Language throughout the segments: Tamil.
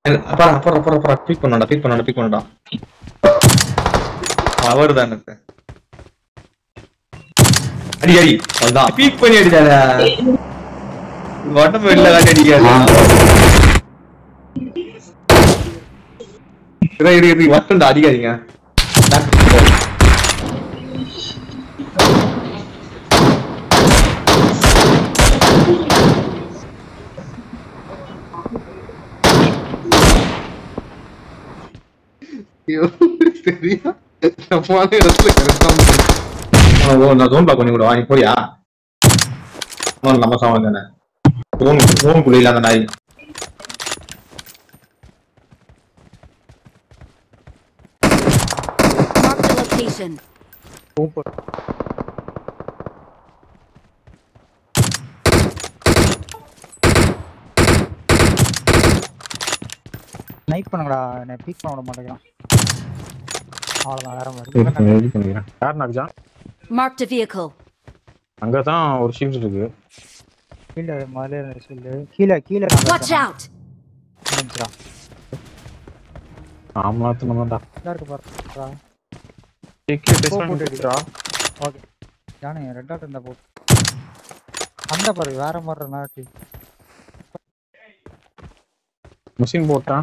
அப்புறம் அப்புறம் அப்புறம் அப்புறம் பீக் பண்ணடா பீக் பண்ணடா பீக் பண்ணடா அவர் தான் எனக்கு அடி அடி அதான் பீக் பண்ணி அடிச்சாடா உடம்பு வெளில காட்டி அடிக்காது இரு இரு இரு வட்டண்டா அடிக்காதீங்க தெரியா நம்மளால இடத்துல கரெக்டா ஓ நான் ஜோன் பிளாக் பண்ணி கூட வாங்கி போறியா அவன் நம்ம சாமான் தானே ஜோன் ஜோன் குள்ள இல்லாத நாய் Marked a location. Super night பண்ணுங்கடா என்னை பீக் பண்ண விட மாட்டேங்கிறான் அவ்வளோதான் வேற மாதிரி இது பண்ணிக்கிறேன் யார் நாக்குஜா Marked a vehicle. அங்கே தான் ஒரு ஷீட் இருக்கு கீழே முதல்ல இருந்த சொல்லு கீழே கீழே Watch out! முடிஞ்சிடா ஆமாத்துனா தான்டா நல்லா இருக்கு பாருடா டிக்கெட் டெஸ்ட் போட்டு பண்ணிட்டுடா ஓகே ஜானு ரெட் டாட் இருந்தா போட்டு அந்த பாரு வேற மாதிரி நாட்டி மிஷின் போட்டான்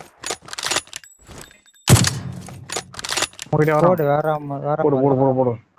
உங்ககிட்ட வரான் போடு வேற ம- வேற போடு மாதிரி. போடு போடு போடு